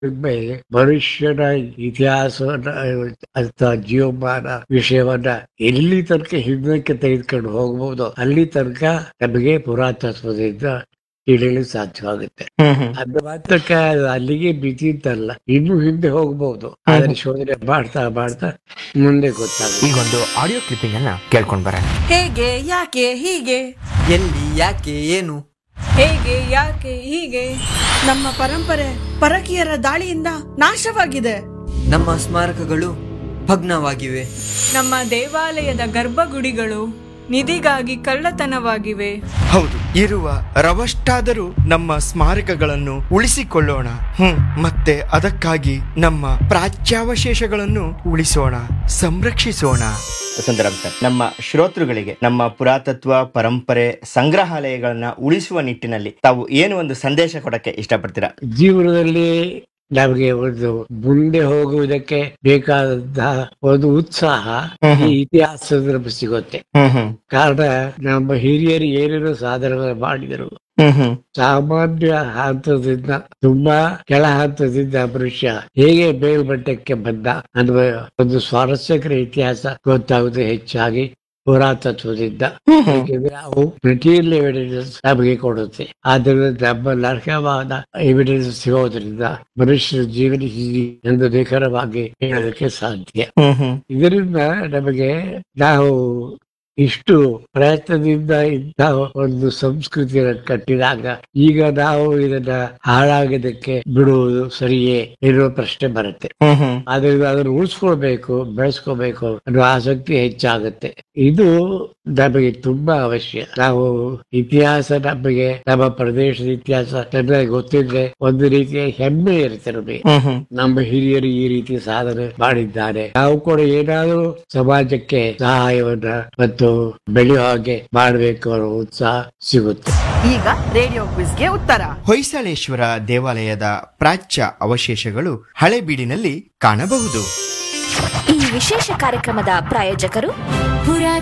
ಮೇಲೆ ಮನುಷ್ಯನ ಇತಿಹಾಸವನ್ನ ಅಥವಾ ಜೀವಮಾನ ವಿಷಯವನ್ನ ಎಲ್ಲಿ ತನಕ ಹಿಂದಕ್ಕೆ ತೆಗೆದುಕೊಂಡು ಹೋಗ್ಬೋದು ಅಲ್ಲಿ ತನಕ ನಮಗೆ ಪುರಾತತ್ವದಿಂದ ತಿಳಿಯಲು ಸಾಧ್ಯವಾಗುತ್ತೆ ಹ್ಮ್ ಹ್ಮ್ ಅದು ಮಾತ್ರಕ್ಕೆ ಅದು ಅಲ್ಲಿಗೆ ಬಿತಿ ಅಂತಲ್ಲ ಇನ್ನು ಹಿಂದೆ ಹೋಗ್ಬಹುದು ಆದ್ರೆ ಶೋಧನೆ ಮಾಡ್ತಾ ಮಾಡ್ತಾ ಮುಂದೆ ಗೊತ್ತಾಗುತ್ತೆ ಈಗೊಂದು ಆಡಿಯೋ ಕ್ಲಿಪ್ಪಿಂಗ್ ಅನ್ನ ಕೇಳ್ಕೊಂಡ್ ಬರೋಣ ಹೇಗೆ ಯಾಕೆ ಹೀಗೆ ಎಲ್ಲಿ ಯಾಕೆ ಏನು ಹೇಗೆ ಯಾಕೆ ಹೀಗೆ ನಮ್ಮ ಪರಂಪರೆ ಪರಕೀಯರ ದಾಳಿಯಿಂದ ನಾಶವಾಗಿದೆ ನಮ್ಮ ಸ್ಮಾರಕಗಳು ಭಗ್ನವಾಗಿವೆ ನಮ್ಮ ದೇವಾಲಯದ ಗರ್ಭಗುಡಿಗಳು ನಿಧಿಗಾಗಿ ಕಳ್ಳತನವಾಗಿವೆ ಹೌದು ಇರುವ ರವಷ್ಟಾದರೂ ನಮ್ಮ ಸ್ಮಾರಕಗಳನ್ನು ಉಳಿಸಿಕೊಳ್ಳೋಣ ಹ್ಮ್ ಮತ್ತೆ ಅದಕ್ಕಾಗಿ ನಮ್ಮ ಪ್ರಾಚ್ಯಾವಶೇಷಗಳನ್ನು ಉಳಿಸೋಣ ಸಂರಕ್ಷಿಸೋಣ ಸುಂದರಂ ಸರ್ ನಮ್ಮ ಶ್ರೋತೃಗಳಿಗೆ ನಮ್ಮ ಪುರಾತತ್ವ ಪರಂಪರೆ ಸಂಗ್ರಹಾಲಯಗಳನ್ನ ಉಳಿಸುವ ನಿಟ್ಟಿನಲ್ಲಿ ತಾವು ಏನು ಒಂದು ಸಂದೇಶ ಕೊಡಕ್ಕೆ ಇಷ್ಟಪಡ್ತೀರಾ ಜೀವನದಲ್ಲಿ ನಮಗೆ ಒಂದು ಮುಂದೆ ಹೋಗುವುದಕ್ಕೆ ಬೇಕಾದಂತಹ ಒಂದು ಉತ್ಸಾಹ ಈ ಇತಿಹಾಸದ ನಮಗೆ ಸಿಗುತ್ತೆ ಹ್ಮ್ ಹ್ಮ್ ಕಾರಣ ನಮ್ಮ ಹಿರಿಯರು ಏನೇನೋ ಸಾಧನೆ ಮಾಡಿದರು ಹ್ಮ್ ಹ್ಮ್ ಸಾಮಾನ್ಯ ಹಂತದಿಂದ ತುಂಬಾ ಕೆಳ ಹಂತದಿಂದ ಮನುಷ್ಯ ಹೇಗೆ ಮೇಲ್ಮಟ್ಟಕ್ಕೆ ಬಂದ ಅನ್ನುವ ಒಂದು ಸ್ವಾರಸ್ಯಕರ ಇತಿಹಾಸ ಗೊತ್ತಾಗುವುದು ಹೆಚ್ಚಾಗಿ ಪುರಾತತ್ವದಿಂದ ಏಕೆಂದ್ರೆ ಅವು ಮೆಟೀರಿಯಲ್ ಎವಿಡೆನ್ಸ್ ನಮಗೆ ಕೊಡುತ್ತೆ ಆದ್ದರಿಂದ ನಮ್ಮ ನರಕವಾದ ಎವಿಡೆನ್ಸ್ ಸಿಗೋದ್ರಿಂದ ಮನುಷ್ಯರ ಜೀವನ ಹೀಗೆ ಎಂದು ನಿಖರವಾಗಿ ಹೇಳೋದಕ್ಕೆ ಸಾಧ್ಯ ಹ್ಮ್ ಹ್ಮ್ ಇದರಿಂದ ನಮಗೆ ನಾವು ಇಷ್ಟು ಪ್ರಯತ್ನದಿಂದ ಇಂಥ ಒಂದು ಸಂಸ್ಕೃತಿಯನ್ನು ಕಟ್ಟಿದಾಗ ಈಗ ನಾವು ಇದನ್ನ ಹಾಳಾಗೋದಕ್ಕೆ ಬಿಡುವುದು ಸರಿಯೇ ಎನ್ನುವ ಪ್ರಶ್ನೆ ಬರುತ್ತೆ ಹ್ಮ್ ಹ್ಮ್ ಆದ್ರಿಂದ ಅದನ್ನು ಉಳಿಸ್ಕೊಳ್ಬೇಕು ಬೆಳೆಸ್ಕೋಬೇಕು ಅನ್ನೋ ಆಸಕ್ತಿ ಹೆಚ್ಚಾಗುತ್ತೆ ಇದು ನಮಗೆ ತುಂಬಾ ಅವಶ್ಯ ನಾವು ಇತಿಹಾಸ ನಮಗೆ ನಮ್ಮ ಪ್ರದೇಶದ ಇತಿಹಾಸ ಚೆನ್ನಾಗಿ ಗೊತ್ತಿದ್ರೆ ಒಂದು ರೀತಿಯ ಹೆಮ್ಮೆ ಇರುತ್ತೆ ನಮಗೆ ಹ್ಮ್ ಹ್ಮ್ ನಮ್ಮ ಹಿರಿಯರು ಈ ರೀತಿ ಸಾಧನೆ ಮಾಡಿದ್ದಾರೆ ನಾವು ಕೂಡ ಏನಾದರೂ ಸಮಾಜಕ್ಕೆ ಸಹಾಯವನ್ನ ಮತ್ತು ಬೆಳೆಯುವ ಹಾಗೆ ಮಾಡಬೇಕು ಅನ್ನೋ ಉತ್ಸಾಹ ಸಿಗುತ್ತೆ ಈಗ ರೇಡಿಯೋ ಕ್ವಿಸ್ಗೆ ಉತ್ತರ ಹೊಯ್ಸಳೇಶ್ವರ ದೇವಾಲಯದ ಪ್ರಾಚ್ಯ ಅವಶೇಷಗಳು ಹಳೆಬೀಡಿನಲ್ಲಿ ಕಾಣಬಹುದು ಈ ವಿಶೇಷ ಕಾರ್ಯಕ್ರಮದ ಪ್ರಾಯೋಜಕರು